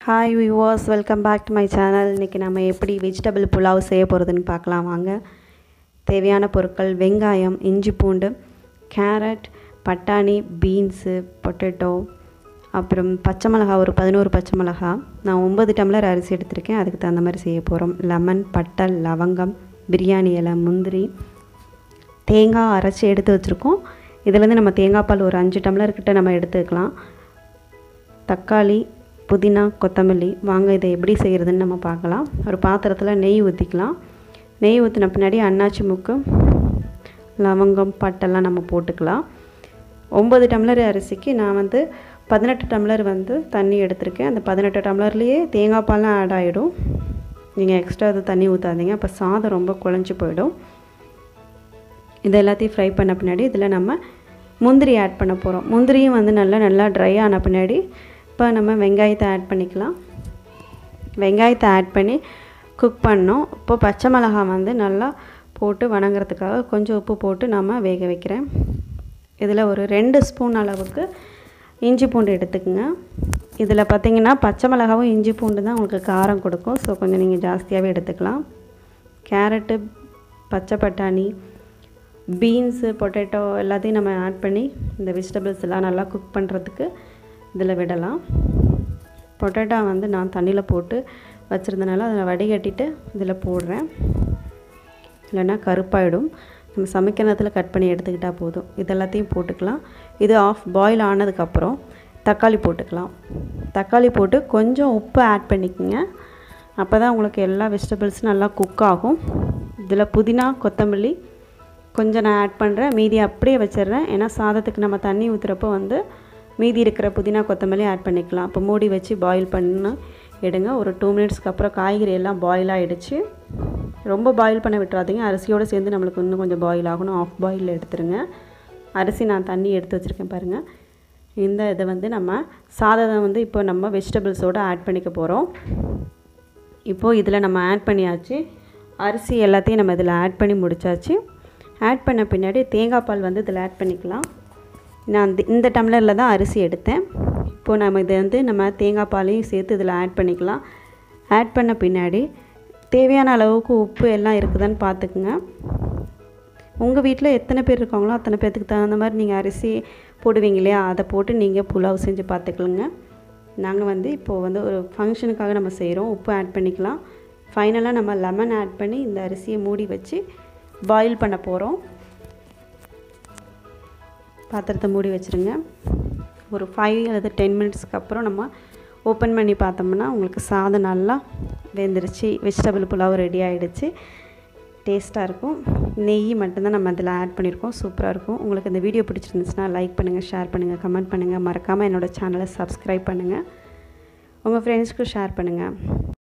hi viewers welcome back to my channel இன்றைக்கி நம்ம எப்படி வெஜிடபிள் புலாவ் செய்ய போகிறதுன்னு பார்க்கலாம் வாங்க தேவையான பொருட்கள் வெங்காயம் இஞ்சி பூண்டு கேரட் பட்டாணி பீன்ஸு பொட்டேட்டோ அப்புறம் பச்சை மிளகா ஒரு பதினோரு பச்சை மிளகா நான் ஒம்பது டம்ளர் அரிசி எடுத்திருக்கேன் அதுக்கு தகுந்த மாதிரி செய்ய போகிறோம் லெமன் பட்டை லவங்கம் பிரியாணி இலை முந்திரி தேங்காய் அரைச்சி எடுத்து வச்சுருக்கோம் இதுலேருந்து நம்ம தேங்காய் பால் ஒரு அஞ்சு டம்ளர் கிட்ட நம்ம எடுத்துக்கலாம் தக்காளி புதினா கொத்தமல்லி வாங்க இதை எப்படி செய்கிறதுன்னு நம்ம பார்க்கலாம் ஒரு பாத்திரத்தில் நெய் ஊற்றிக்கலாம் நெய் ஊற்றின பின்னாடி அன்னாச்சி முக்கு லவங்கம் பட்டெல்லாம் நம்ம போட்டுக்கலாம் ஒம்பது டம்ளர் அரிசிக்கு நான் வந்து பதினெட்டு டம்ளர் வந்து தண்ணி எடுத்திருக்கேன் அந்த பதினெட்டு டம்ளர்லேயே தேங்காய் பால்லாம் ஆட் ஆகிடும் நீங்கள் எக்ஸ்ட்ரா அது தண்ணி ஊற்றாதீங்க அப்போ சாதம் ரொம்ப குழஞ்சி போயிடும் இது எல்லாத்தையும் ஃப்ரை பண்ண பின்னாடி இதில் நம்ம முந்திரி ஆட் பண்ண போகிறோம் முந்திரியும் வந்து நல்லா நல்லா ட்ரை ஆன பின்னாடி இப்போ நம்ம வெங்காயத்தை ஆட் பண்ணிக்கலாம் வெங்காயத்தை ஆட் பண்ணி குக் பண்ணோம் இப்போ பச்சை மிளகாய் வந்து நல்லா போட்டு வணங்குறதுக்காக கொஞ்சம் உப்பு போட்டு நம்ம வேக வைக்கிறேன் இதில் ஒரு ரெண்டு ஸ்பூன் அளவுக்கு இஞ்சி பூண்டு எடுத்துக்கோங்க இதில் பார்த்திங்கன்னா பச்சை மிளகாவும் இஞ்சி பூண்டு தான் உங்களுக்கு காரம் கொடுக்கும் ஸோ கொஞ்சம் நீங்கள் ஜாஸ்தியாகவே எடுத்துக்கலாம் கேரட்டு பச்சை பட்டாணி பீன்ஸு பொட்டேட்டோ எல்லாத்தையும் நம்ம ஆட் பண்ணி இந்த வெஜிடபிள்ஸ் எல்லாம் நல்லா குக் பண்ணுறதுக்கு இதில் விடலாம் பொட்டேட்டோ வந்து நான் தண்ணியில் போட்டு வச்சுருந்தனால அதை வடிகட்டிட்டு இதில் போடுறேன் இல்லைன்னா கருப்பாயிடும் நம்ம சமைக்கிற நேரத்தில் கட் பண்ணி எடுத்துக்கிட்டால் போதும் இது எல்லாத்தையும் போட்டுக்கலாம் இது ஆஃப் பாயில் ஆனதுக்கப்புறம் தக்காளி போட்டுக்கலாம் தக்காளி போட்டு கொஞ்சம் உப்பு ஆட் பண்ணிக்கோங்க அப்போ தான் உங்களுக்கு எல்லா வெஜிடபிள்ஸும் நல்லா குக் ஆகும் இதில் புதினா கொத்தமல்லி கொஞ்சம் நான் ஆட் பண்ணுறேன் மீதி அப்படியே வச்சிடுறேன் ஏன்னா சாதத்துக்கு நம்ம தண்ணி ஊற்றுறப்போ வந்து மீதி இருக்கிற புதினா கொத்தமல்லி ஆட் பண்ணிக்கலாம் அப்போ மூடி வச்சு பாயில் பண்ண எடுங்க ஒரு டூ மினிட்ஸ்க்கு அப்புறம் காய்கறி எல்லாம் பாயில் ஆகிடுச்சு ரொம்ப பாயில் பண்ண விட்டுறாதீங்க அரிசியோடு சேர்ந்து நம்மளுக்கு இன்னும் கொஞ்சம் பாயில் ஆகணும் ஆஃப் பாயில் எடுத்துருங்க அரிசி நான் தண்ணி எடுத்து வச்சுருக்கேன் பாருங்கள் இந்த இதை வந்து நம்ம சாதத்தை வந்து இப்போ நம்ம வெஜிடபிள்ஸோடு ஆட் பண்ணிக்க போகிறோம் இப்போது இதில் நம்ம ஆட் பண்ணியாச்சு அரிசி எல்லாத்தையும் நம்ம இதில் ஆட் பண்ணி முடித்தாச்சு ஆட் பண்ண பின்னாடி தேங்காய் பால் வந்து இதில் ஆட் பண்ணிக்கலாம் நான் இந்த டம்ளரில் தான் அரிசி எடுத்தேன் இப்போது நம்ம இதை வந்து நம்ம தேங்காய் பாலையும் சேர்த்து இதில் ஆட் பண்ணிக்கலாம் ஆட் பண்ண பின்னாடி தேவையான அளவுக்கு உப்பு எல்லாம் இருக்குதான்னு பார்த்துக்குங்க உங்கள் வீட்டில் எத்தனை பேர் இருக்காங்களோ அத்தனை பேர்த்துக்கு தகுந்த மாதிரி நீங்கள் அரிசி போடுவீங்க இல்லையா அதை போட்டு நீங்கள் புலாவ் செஞ்சு பார்த்துக்கலுங்க நாங்கள் வந்து இப்போது வந்து ஒரு ஃபங்க்ஷனுக்காக நம்ம செய்கிறோம் உப்பு ஆட் பண்ணிக்கலாம் ஃபைனலாக நம்ம லெமன் ஆட் பண்ணி இந்த அரிசியை மூடி வச்சு பாயில் பண்ண போகிறோம் பாத்திரத்தை மூடி வச்சுருங்க ஒரு ஃபைவ் அல்லது டென் மினிட்ஸ்க்கு அப்புறம் நம்ம ஓப்பன் பண்ணி பார்த்தோம்னா உங்களுக்கு சாதம் நல்லா வெந்துருச்சு வெஜிடபிள் புலாவ் ரெடி ஆகிடுச்சு டேஸ்ட்டாக இருக்கும் நெய் மட்டும்தான் நம்ம அதில் ஆட் பண்ணியிருக்கோம் சூப்பராக இருக்கும் உங்களுக்கு இந்த வீடியோ பிடிச்சிருந்துச்சுன்னா லைக் பண்ணுங்கள் ஷேர் பண்ணுங்கள் கமெண்ட் பண்ணுங்கள் மறக்காமல் என்னோடய சேனலை சப்ஸ்கிரைப் பண்ணுங்கள் உங்கள் ஃப்ரெண்ட்ஸ்க்கு ஷேர் பண்ணுங்கள்